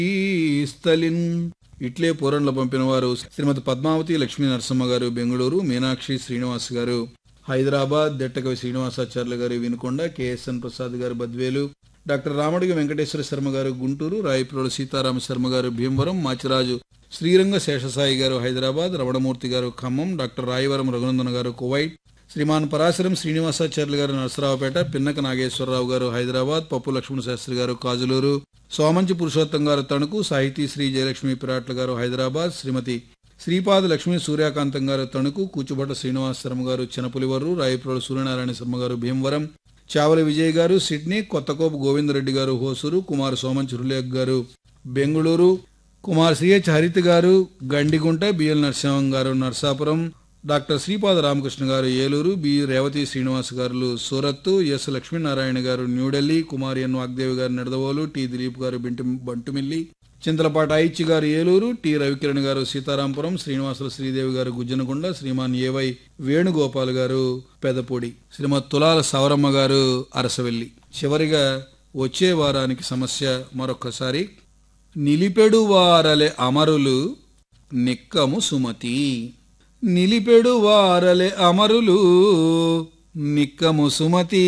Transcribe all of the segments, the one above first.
స్థలిన్ ఇట్లే పూరణలో పంపిన వారు శ్రీమతి పద్మావతి లక్ష్మీ నరసింహ గారు బెంగళూరు మీనాక్షి శ్రీనివాస్ గారు హైదరాబాద్ దెట్టకవి శ్రీనివాసాచార్యులు గారు వినుకొండ కెఎస్ఎన్ ప్రసాద్ గారు బద్వేలు డాక్టర్ రామడిగ వెంకటేశ్వర శర్మ గారు గుంటూరు రాయపురోలు సీతారామ శర్మ గారు భీమవరం మాచిరాజు శ్రీరంగ శేషసాయి గారు హైదరాబాద్ రమణమూర్తి గారు ఖమ్మం డాక్టర్ రాయవరం రఘునందన్ గారు కువైట్ శ్రీమాన్ పరాశరం శ్రీనివాసాచార్యులు గారు నరసరావుపేట పిన్నక నాగేశ్వరరావు గారు హైదరాబాద్ పప్పు లక్ష్మణ శాస్త్రి గారు కాజులూరు సోమంచి పురుషోత్తం గారు తణుకు సాహితీ శ్రీ జయలక్ష్మి పిరాట్ల గారు హైదరాబాద్ శ్రీమతి శ్రీపాద లక్ష్మీ సూర్యకాంతం గారు తణుకు కూచుబట్ట శ్రీనివాస శర్మ గారు చినపులివర్రు రాయపురోలు సూర్యనారాయణ శర్మ గారు భీమవరం చావలి విజయ్ గారు సిడ్నీ కొత్తకోపు గోవిందరెడ్డి గారు హోసూరు కుమార్ సోమంచి రులేక్ గారు బెంగళూరు కుమార్ సిహెచ్ హరిత్ గారు గండిగుంట బిఎల్ నరసింహం గారు నర్సాపురం డాక్టర్ శ్రీపాద రామకృష్ణ గారు ఏలూరు బి రేవతి శ్రీనివాస్ గారు సూరత్ ఎస్ లక్ష్మీనారాయణ గారు న్యూఢిల్లీ కుమార్ ఎన్ వాగ్దేవి గారు నిడదవోలు టి దిలీప్ గారు బింటు బంటుమిల్లి చింతలపాటి ఐచి గారు ఏలూరు టి రవికిరణ్ గారు సీతారాంపురం శ్రీనివాసుల శ్రీదేవి గారు గుజ్జనకొండ శ్రీమాన్ ఏవై వేణుగోపాల్ గారు పెదపొడి శ్రీమతి తులాల సవరమ్మ గారు అరసవెల్లి చివరిగా వచ్చే వారానికి సమస్య మరొక్కసారి నిలిపెడు వారలే అమరులు నిక్కము సుమతి నిలిపెడు వారలే అమరులు నిక్కము సుమతి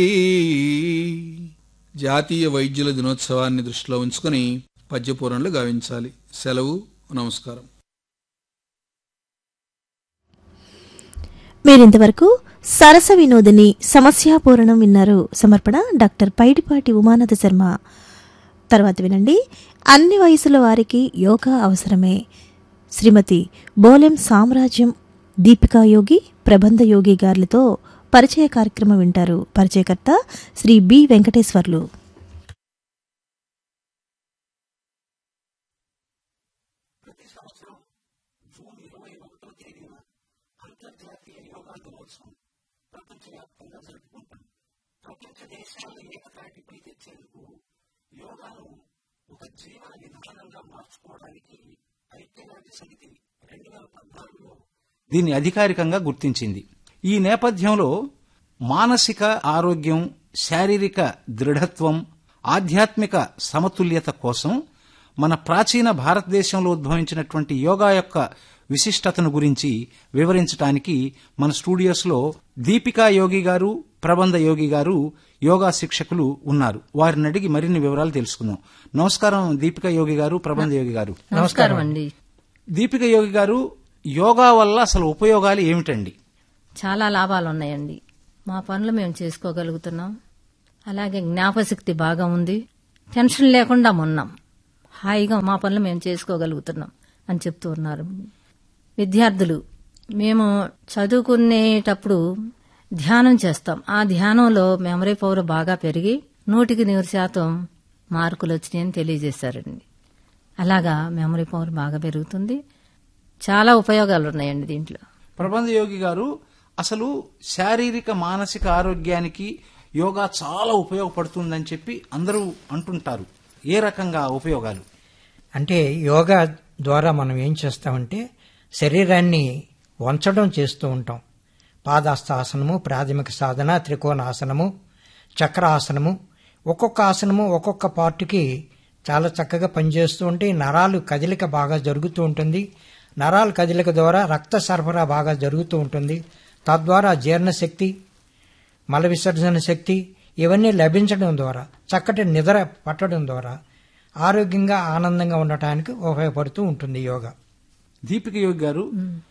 జాతీయ వైద్యుల దినోత్సవాన్ని దృష్టిలో ఉంచుకొని పద్యపూరణలు గావించాలి సెలవు నమస్కారం మీరింతవరకు సరస వినోదిని సమస్యాపూరణం విన్నారు సమర్పణ డాక్టర్ పైడిపాటి ఉమానాథ శర్మ తర్వాత వినండి అన్ని వయసుల వారికి యోగా అవసరమే శ్రీమతి బోలెం సామ్రాజ్యం దీపికా యోగి ప్రబంధ యోగి గారులతో పరిచయ కార్యక్రమం వింటారు పరిచయకర్త శ్రీ బి వెంకటేశ్వర్లు దీన్ని అధికారికంగా గుర్తించింది ఈ నేపథ్యంలో మానసిక ఆరోగ్యం శారీరక దృఢత్వం ఆధ్యాత్మిక సమతుల్యత కోసం మన ప్రాచీన భారతదేశంలో ఉద్భవించినటువంటి యోగా యొక్క విశిష్టతను గురించి వివరించడానికి మన స్టూడియోస్లో దీపికా యోగి గారు ప్రబంధ యోగి గారు యోగా శిక్షకులు ఉన్నారు వారిని అడిగి మరిన్ని వివరాలు తెలుసుకుందాం నమస్కారం దీపికా యోగి గారు ప్రబంధ యోగి గారు నమస్కారం అండి దీపిక యోగి గారు యోగా వల్ల అసలు ఉపయోగాలు ఏమిటండి చాలా లాభాలు ఉన్నాయండి మా పనులు మేము చేసుకోగలుగుతున్నాం అలాగే జ్ఞాపశక్తి బాగా ఉంది టెన్షన్ లేకుండా ఉన్నాం హాయిగా మా పనులు మేము చేసుకోగలుగుతున్నాం అని చెప్తూ ఉన్నారు విద్యార్థులు మేము చదువుకునేటప్పుడు ధ్యానం చేస్తాం ఆ ధ్యానంలో మెమరీ పవర్ బాగా పెరిగి నూటికి నూరు శాతం మార్కులు వచ్చినాయని తెలియజేశారండి అలాగా మెమరీ పవర్ బాగా పెరుగుతుంది చాలా ఉపయోగాలు ఉన్నాయండి దీంట్లో ప్రబంధ యోగి గారు అసలు శారీరక మానసిక ఆరోగ్యానికి యోగా చాలా ఉపయోగపడుతుందని చెప్పి అందరూ అంటుంటారు ఏ రకంగా ఉపయోగాలు అంటే యోగా ద్వారా మనం ఏం చేస్తామంటే శరీరాన్ని వంచడం చేస్తూ ఉంటాం పాదాస్తాసనము ప్రాథమిక సాధన త్రికోణాసనము చక్రాసనము ఒక్కొక్క ఆసనము ఒక్కొక్క పార్ట్కి చాలా చక్కగా పనిచేస్తూ ఉంటే నరాలు కదలిక బాగా జరుగుతూ ఉంటుంది నరాల కదలిక ద్వారా రక్త సరఫరా బాగా జరుగుతూ ఉంటుంది తద్వారా జీర్ణశక్తి మల విసర్జన శక్తి ఇవన్నీ లభించడం ద్వారా చక్కటి నిద్ర పట్టడం ద్వారా ఆరోగ్యంగా ఆనందంగా ఉండటానికి ఉపయోగపడుతూ ఉంటుంది యోగా దీపిక యోగి గారు